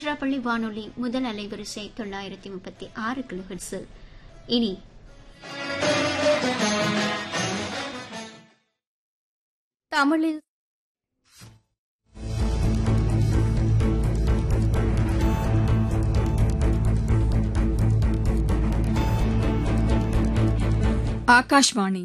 திருச்சிராப்பள்ளி வானொலி முதல் அலைவரிசை தொள்ளாயிரத்தி முப்பத்தி ஆறு கிலோஹெர்ட்ஸில் இனி தமிழில் ஆகாஷ்வாணி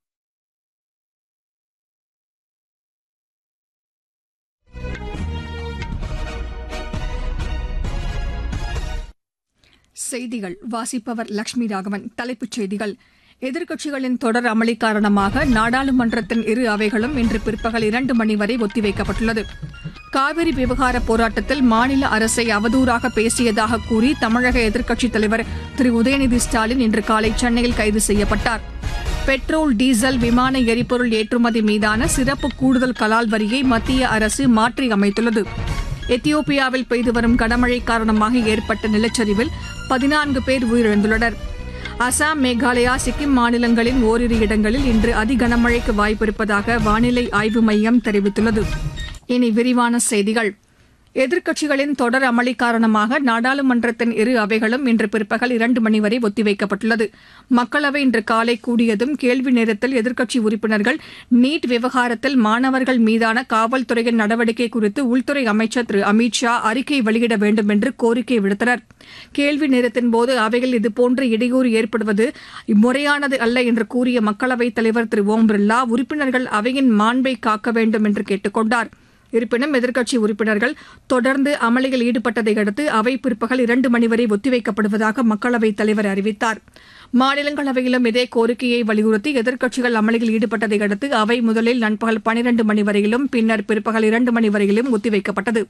செய்திகள் வாசிப்பவர் லட்சுமி ராகவன் தலைப்புச் செய்திகள் எதிர்க்கட்சிகளின் தொடர் அமளி காரணமாக நாடாளுமன்றத்தின் இரு அவைகளும் இன்று பிற்பகல் இரண்டு மணி வரை ஒத்திவைக்கப்பட்டுள்ளது காவிரி விவகார போராட்டத்தில் மாநில அரசை அவதூறாக பேசியதாக கூறி தமிழக எதிர்க்கட்சித் தலைவர் திரு உதயநிதி ஸ்டாலின் இன்று காலை சென்னையில் கைது செய்யப்பட்டார் பெட்ரோல் டீசல் விமான எரிபொருள் ஏற்றுமதி மீதான சிறப்பு கூடுதல் கலால் வரியை மத்திய அரசு மாற்றி அமைத்துள்ளது எத்தியோப்பியாவில் பெய்து வரும் கனமழை காரணமாக ஏற்பட்ட நிலச்சரிவில் பதினான்கு பேர் உயிரிழந்துள்ளனர் அசாம் மேகாலயா சிக்கிம் மாநிலங்களின் ஓரிரு இடங்களில் இன்று அதி கனமழைக்கு வாய்ப்பிருப்பதாக வானிலை ஆய்வு மையம் தெரிவித்துள்ளது இனி விரிவான செய்திகள் எதிர்க்கட்சிகளின் தொடர் அமளி காரணமாக நாடாளுமன்றத்தின் இரு அவைகளும் இன்று பிற்பகல் இரண்டு மணி வரை ஒத்திவைக்கப்பட்டுள்ளது மக்களவை இன்று காலை கூடியதும் கேள்வி நேரத்தில் எதிர்க்கட்சி உறுப்பினர்கள் நீட் விவகாரத்தில் மாணவர்கள் மீதான காவல்துறையின் நடவடிக்கை குறித்து உள்துறை அமைச்சர் திரு அமித் ஷா அறிக்கை வெளியிட வேண்டும் என்று கோரிக்கை விடுத்தனர் கேள்வி நேரத்தின்போது அவையில் இதுபோன்ற இடையூறு ஏற்படுவது முறையானது அல்ல என்று கூறிய மக்களவைத் தலைவர் திரு ஓம் பிர்லா உறுப்பினர்கள் அவையின் மாண்பை காக்க வேண்டும் என்று கேட்டுக் கொண்டாா் இருப்பினும் எதிர்க்கட்சி உறுப்பினர்கள் தொடர்ந்து அமளியில் ஈடுபட்டதை அடுத்து அவை பிற்பகல் இரண்டு மணி வரை ஒத்திவைக்கப்படுவதாக மக்களவைத் தலைவர் அறிவித்தார் மாநிலங்களவையிலும் இதே கோரிக்கையை வலியுறுத்தி எதிர்க்கட்சிகள் அமளியில் ஈடுபட்டதை அடுத்து அவை முதலில் நண்பகல் பனிரண்டு மணி வரையிலும் பின்னர் பிற்பகல் இரண்டு மணி வரையிலும் ஒத்திவைக்கப்பட்டது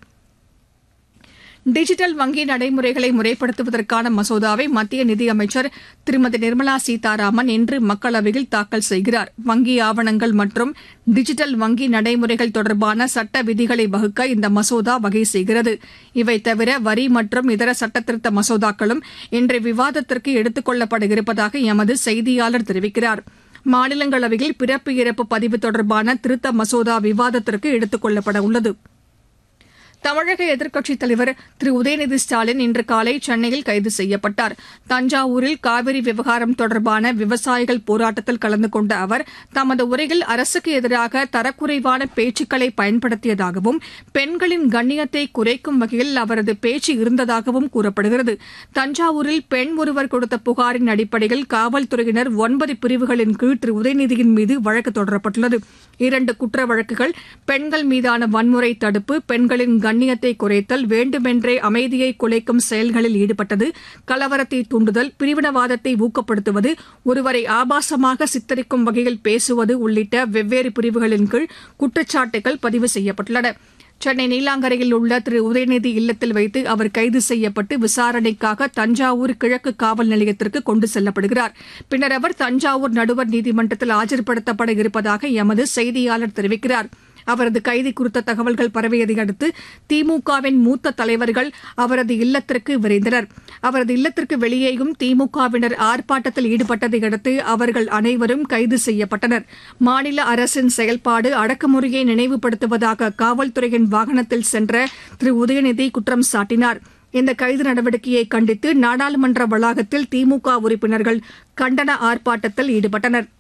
டிஜிட்டல் வங்கி நடைமுறைகளை முறைப்படுத்துவதற்கான மசோதாவை மத்திய நிதியமைச்சர் திருமதி நிர்மலா சீதாராமன் இன்று மக்களவையில் தாக்கல் செய்கிறார் வங்கி ஆவணங்கள் மற்றும் டிஜிட்டல் வங்கி நடைமுறைகள் தொடர்பான சட்ட விதிகளை வகுக்க இந்த மசோதா வகை செய்கிறது இவை தவிர வரி மற்றும் இதர சட்டத்திருத்த மசோதாக்களும் இன்று விவாதத்திற்கு எடுத்துக் கொள்ளப்பட இருப்பதாக எமது செய்தியாளர் தெரிவிக்கிறார் மாநிலங்களவையில் பிறப்பு இறப்பு பதிவு தொடர்பான திருத்த மசோதா விவாதத்திற்கு எடுத்துக் கொள்ளப்பட உள்ளது தமிழக எதிர்க்கட்சித் தலைவர் திரு உதயநிதி ஸ்டாலின் இன்று காலை சென்னையில் கைது செய்யப்பட்டார் தஞ்சாவூரில் காவிரி விவகாரம் தொடர்பான விவசாயிகள் போராட்டத்தில் கலந்து கொண்ட அவர் தமது உரையில் அரசுக்கு எதிராக தரக்குறைவான பேச்சுக்களை பயன்படுத்தியதாகவும் பெண்களின் கண்ணியத்தை குறைக்கும் வகையில் அவரது பேச்சு இருந்ததாகவும் கூறப்படுகிறது தஞ்சாவூரில் பெண் ஒருவர் கொடுத்த புகாரின் அடிப்படையில் காவல்துறையினர் ஒன்பது பிரிவுகளின் கீழ் திரு உதயநிதியின் மீது வழக்கு தொடரப்பட்டுள்ளது இரண்டு குற்ற வழக்குகள் பெண்கள் மீதான வன்முறை தடுப்பு பெண்களின் கண்ணியத்தை குறைத்தல் வேண்டுமென்றே அமைதியை குலைக்கும் செயல்களில் ஈடுபட்டது கலவரத்தை தூண்டுதல் பிரிவினவாதத்தை ஊக்கப்படுத்துவது ஒருவரை ஆபாசமாக சித்தரிக்கும் வகையில் பேசுவது உள்ளிட்ட வெவ்வேறு பிரிவுகளின் கீழ் குற்றச்சாட்டுகள் பதிவு செய்யப்பட்டுள்ளன சென்னை நீலாங்கரையில் உள்ள திரு உதயநிதி இல்லத்தில் வைத்து அவர் கைது செய்யப்பட்டு விசாரணைக்காக தஞ்சாவூர் கிழக்கு காவல் நிலையத்திற்கு கொண்டு செல்லப்படுகிறார் பின்னர் அவர் தஞ்சாவூர் நடுவர் நீதிமன்றத்தில் ஆஜர்படுத்தப்பட இருப்பதாக எமது செய்தியாளர் தெரிவிக்கிறார் அவரது கைது குறித்த தகவல்கள் பரவியதை அடுத்து திமுகவின் மூத்த தலைவர்கள் அவரது இல்லத்திற்கு விரைந்தனர் அவரது இல்லத்திற்கு வெளியேயும் திமுகவினர் ஆர்ப்பாட்டத்தில் ஈடுபட்டதை அடுத்து அவர்கள் அனைவரும் கைது செய்யப்பட்டனர் மாநில அரசின் செயல்பாடு அடக்குமுறையை நினைவுபடுத்துவதாக காவல்துறையின் வாகனத்தில் சென்ற திரு உதயநிதி குற்றம் சாட்டினார் இந்த கைது நடவடிக்கையை கண்டித்து நாடாளுமன்ற வளாகத்தில் திமுக உறுப்பினர்கள் கண்டன ஆர்ப்பாட்டத்தில் ஈடுபட்டனர்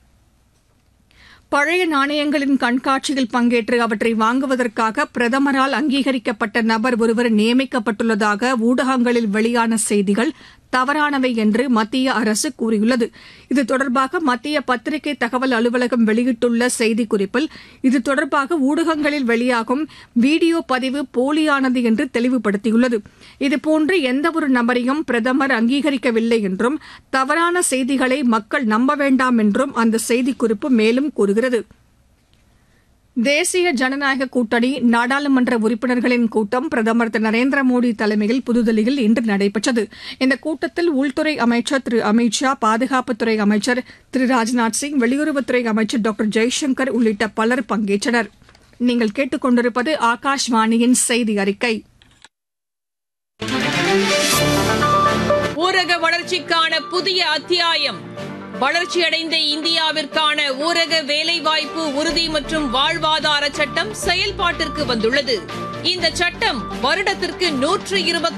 பழைய நாணயங்களின் கண்காட்சியில் பங்கேற்று அவற்றை வாங்குவதற்காக பிரதமரால் அங்கீகரிக்கப்பட்ட நபர் ஒருவர் நியமிக்கப்பட்டுள்ளதாக ஊடகங்களில் வெளியான செய்திகள் தவறானவை என்று மத்திய அரசு கூறியுள்ளது இது தொடர்பாக மத்திய பத்திரிகை தகவல் அலுவலகம் வெளியிட்டுள்ள செய்திக்குறிப்பில் இது தொடர்பாக ஊடகங்களில் வெளியாகும் வீடியோ பதிவு போலியானது என்று தெளிவுபடுத்தியுள்ளது இதுபோன்று எந்தவொரு நபரையும் பிரதமர் அங்கீகரிக்கவில்லை என்றும் தவறான செய்திகளை மக்கள் நம்ப வேண்டாம் என்றும் அந்த செய்திக்குறிப்பு மேலும் கூறுகிறது தேசிய ஜனநாயக கூட்டணி நாடாளுமன்ற உறுப்பினர்களின் கூட்டம் பிரதமர் திரு நரேந்திர மோடி தலைமையில் புதுதில்லியில் இன்று நடைபெற்றது இந்த கூட்டத்தில் உள்துறை அமைச்சர் திரு அமித் ஷா பாதுகாப்புத்துறை அமைச்சர் திரு ராஜ்நாத் சிங் வெளியுறவுத்துறை அமைச்சர் டாக்டர் ஜெய்சங்கர் உள்ளிட்ட பலர் பங்கேற்றனர் நீங்கள் கேட்டுக்கொண்டிருப்பது ஆகாஷ்வாணியின் செய்தி அறிக்கை ஊரக வளர்ச்சிக்கான புதிய அத்தியாயம் வளர்ச்சியடைந்த இந்தியாவிற்கான ஊரக வேலைவாய்ப்பு உறுதி மற்றும் வாழ்வாதார சட்டம் செயல்பாட்டிற்கு வந்துள்ளது இந்த சட்டம் வருடத்திற்கு நூற்று இருபத்தி